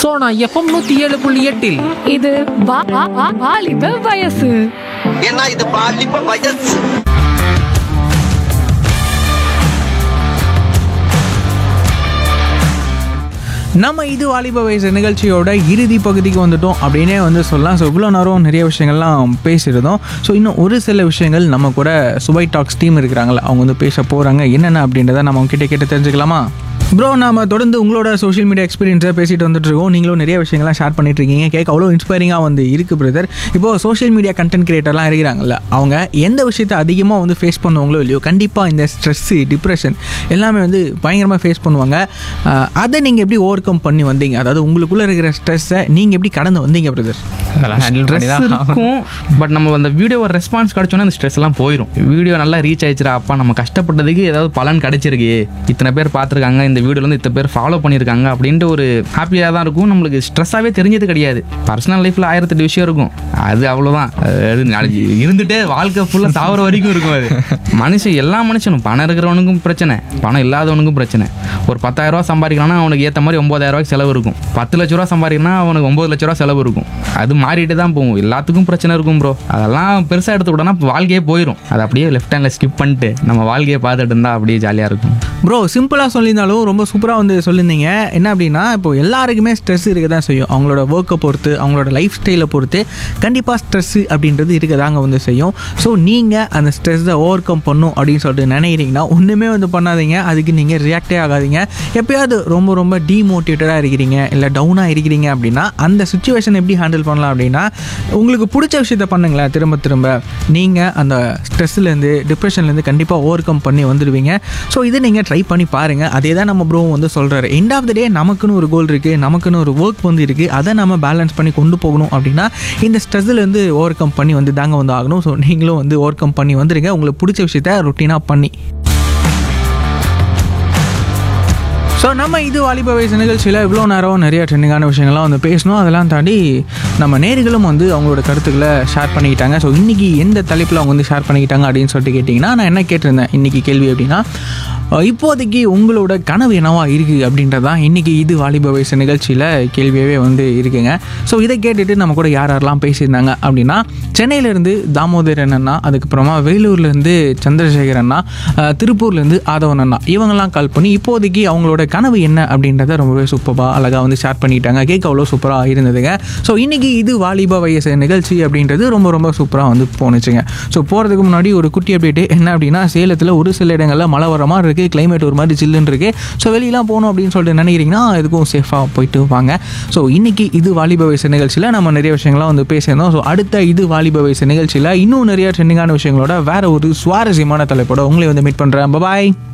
Sona FM நூத்தி ஏழு புள்ளி எட்டில் இது வா- வா- வா- வாலிப வயசு ஏன்னா இது பாலிப்ப வயசு நம்ம இது வாலிப வயசு நிகழ்ச்சியோட இறுதி பகுதிக்கு வந்துட்டோம் அப்படின்னே வந்து சொல்லலாம் ஸோ இவ்வளோ நேரம் நிறைய விஷயங்கள்லாம் பேசியிருந்தோம் ஸோ இன்னும் ஒரு சில விஷயங்கள் நம்ம கூட சுபை டாக்ஸ் டீம் இருக்கிறாங்களா அவங்க வந்து பேச போகிறாங்க என்னென்ன அப்படின்றத நம்ம அவங்க கிட்ட கேட்டு தெரிஞ்சுக்கலாமா ப்ரோ நாம தொடர்ந்து உங்களோட சோஷியல் மீடியா எக்ஸ்பீரியன்ஸை பேசிட்டு வந்துட்டு இருக்கோம் நீங்களும் நிறைய விஷயங்கள்லாம் ஷேர் பண்ணிட்டு இருக்கீங்க கேட்க அவ்வளோ இன்ஸ்பைரிங்காக வந்து இருக்கு பிரதர் இப்போ சோஷியல் மீடியா கண்டென்ட் கிரியேட்டர்லாம் இருக்கிறாங்கல்ல அவங்க எந்த விஷயத்தை அதிகமாக வந்து ஃபேஸ் பண்ணுவாங்களோ இல்லையோ கண்டிப்பாக இந்த ஸ்ட்ரெஸ்ஸு டிப்ரெஷன் எல்லாமே வந்து பயங்கரமாக ஃபேஸ் பண்ணுவாங்க அஹ் அதை நீங்கள் எப்படி ஓவர் கம் பண்ணி வந்தீங்க அதாவது உங்களுக்குள்ளே இருக்கிற ஸ்ட்ரெஸ்ஸை நீங்கள் எப்படி கடந்து வந்தீங்க பிரதர் ஸ்ட்ரெஸ் இருக்கும் பட் நம்ம அந்த வீடியோ ரெஸ்பான்ஸ் கிடைச்சோன்னா அந்த ஸ்ட்ரெஸ் எல்லாம் போயிடும் வீடியோ நல்லா ரீச் ஆயிடுச்சுடா அப்பா நம்ம கஷ்டப்பட்டதுக்கு ஏதாவது பலன் கிடைச்சிருக்கு இத்தனை பேர் பார்த்துருக்காங்க இந்த வீடியோல இருந்து இத்தனை பேர் ஃபாலோ பண்ணியிருக்காங்க அப்படின்ட்டு ஒரு ஹாப்பியாக தான் இருக்கும் நம்மளுக்கு ஸ்ட்ரெஸ்ஸாகவே தெரிஞ்சது கிடையாது பர்சனல் லைஃப்பில் ஆயிரத்தெட்டு விஷயம் இருக்கும் அது அவ்வளோதான் அது நாளைக்கு இருந்துட்டே வாழ்க்கை ஃபுல்லாக சாவர வரைக்கும் இருக்கும் அது மனுஷன் எல்லா மனுஷனும் பணம் இருக்கிறவனுக்கும் பிரச்சனை பணம் இல்லாதவனுக்கும் பிரச்சனை ஒரு பத்தாயிரம் ரூபா சம்பாதிக்கிறான்னா அவனுக்கு ஏற்ற மாதிரி ஒன்பதாயிரம் ரூபாய்க்கு செலவு இருக்கும் பத்து லட்ச ரூபா சம்பாதிக்கணும்னா அவனுக்கு ஒன்பது லட்ச ரூபா செலவு இருக்கும் அது மாறிட்டு தான் போகும் எல்லாத்துக்கும் பிரச்சனை இருக்கும் ப்ரோ அதெல்லாம் பெருசாக எடுத்துக்கிட்டோம்னா வாழ்க்கையே போயிடும் அதை அப்படியே லெஃப்ட் ஹேண்டில் ஸ்கிப் பண்ணிட்டு நம்ம வாழ்க்கையை பார்த்துட்டு இருந்தால் அப்படியே ஜாலியாக இருக்கும் ப்ரோ சிம்பிளாக சொல்லியிருந்தாலும் ரொம்ப சூப்பராக வந்து சொல்லியிருந்தீங்க என்ன அப்படின்னா இப்போ எல்லாருக்குமே ஸ்ட்ரெஸ் இருக்க தான் செய்யும் அவங்களோட ஒர்க்கை பொறுத்து அவங்களோட லைஃப் ஸ்டைலை பொறுத்து கண்டிப்பாக ஸ்ட்ரெஸ்ஸு அப்படின்றது இருக்க தாங்க வந்து செய்யும் ஸோ நீங்கள் அந்த ஸ்ட்ரெஸ்ஸை ஓவர் கம் பண்ணும் அப்படின்னு சொல்லிட்டு நினைக்கிறீங்கன்னா ஒன்றுமே வந்து பண்ணாதீங்க அதுக்கு நீங்கள் ரியாக்டே ஆகாதீங்க எப்பயாவது ரொம்ப ரொம்ப டீமோட்டிவேட்டடாக இருக்கிறீங்க இல்லை டவுனாக இருக்கிறீங்க அப்படின்னா அந்த சுச்சுவேஷன் எப்படி ஹேண்டில் பண்ணலாம் அப்படின்னா உங்களுக்கு பிடிச்ச விஷயத்த பண்ணுங்களேன் திரும்ப திரும்ப நீங்கள் அந்த ஸ்ட்ரெஸ்லேருந்து டிப்ரெஷன்லேருந்து கண்டிப்பாக ஓவர் கம் பண்ணி வந்துடுவீங்க ஸோ இதை நீங்கள் ட்ரை பண்ணி பாருங்கள் அதே தான் நம்ம ப்ரோ வந்து சொல்கிறாரு எண்ட் ஆஃப் த டே நமக்குன்னு ஒரு கோல் இருக்குது நமக்குன்னு ஒரு ஒர்க் வந்து இருக்குது அதை நம்ம பேலன்ஸ் பண்ணி கொண்டு போகணும் அப்படின்னா இந்த ஸ்ட்ரெஸ்லேருந்து ஓவர் கம் பண்ணி வந்து தாங்க வந்து ஆகணும் ஸோ நீங்களும் வந்து ஓவர் கம் பண்ணி வந்துடுங்க உங்களுக்கு பிடிச்ச விஷயத்த ரொட்டீனாக பண்ணி ஸோ நம்ம இது வாலிப வயசு நிகழ்ச்சியில் இவ்வளோ நேரம் நிறைய ட்ரெண்டிங்கான விஷயங்கள்லாம் வந்து பேசணும் அதெல்லாம் தாண்டி நம்ம நேர்களும் வந்து அவங்களோட கருத்துக்களை ஷேர் பண்ணிக்கிட்டாங்க ஸோ இன்றைக்கி எந்த தலைப்பில் அவங்க வந்து ஷேர் பண்ணிக்கிட்டாங்க அப்படின்னு சொல்லிட்டு கேட்டிங்கன்னா நான் என்ன கேட்டிருந்தேன் இன்றைக்கி கேள்வி அப்படின்னா அஹ் இப்போதைக்கு உங்களோட கனவு என்னவா இருக்குது அப்படின்றது தான் இன்றைக்கி இது வாலிப வயசு நிகழ்ச்சியில் கேள்வியாகவே வந்து இருக்குங்க ஸோ இதை கேட்டுட்டு நம்ம கூட யார் யாரெல்லாம் பேசியிருந்தாங்க அப்படின்னா சென்னையிலேருந்து தாமோதரன் அண்ணா அதுக்கப்புறமா வேலூர்லேருந்து சந்திரசேகர் அண்ணா அஹ் திருப்பூர்லேருந்து ஆதவன் அண்ணா இவங்கெல்லாம் கால் பண்ணி இப்போதைக்கு அவங்களோட கனவு என்ன அப்படின்றத ரொம்பவே சூப்பராக அழகாக வந்து ஷேர் பண்ணிட்டாங்க கேட்க அவ்வளோ சூப்பராக இருந்ததுங்க ஸோ இன்றைக்கி இது வாலிப வயசு நிகழ்ச்சி அப்படின்றது ரொம்ப ரொம்ப சூப்பராக வந்து போணுச்சுங்க ஸோ போகிறதுக்கு முன்னாடி ஒரு குட்டி அப்டேட்டு என்ன அப்படின்னா சேலத்தில் ஒரு சில இடங்களில் மழை வர மாதிரி இருக்குது கிளைமேட் ஒரு மாதிரி சில்லுன்னு இருக்குது ஸோ வெளியெல்லாம் போகணும் அப்படின்னு சொல்லிட்டு நினைக்கிறீங்கன்னா எதுக்கும் சேஃபாக போயிட்டு வாங்க ஸோ இன்றைக்கி இது வாலிப வயசு நிகழ்ச்சியில் நம்ம நிறைய விஷயங்கள்லாம் வந்து பேசியிருந்தோம் ஸோ அடுத்த இது வாலிப வயசு நிகழ்ச்சியில் இன்னும் நிறைய ட்ரெண்டிங்கான விஷயங்களோட வேற ஒரு சுவாரஸ்யமான தலைப்போட உங்களை வந்து மீட் பண்ணுறேன் பாய்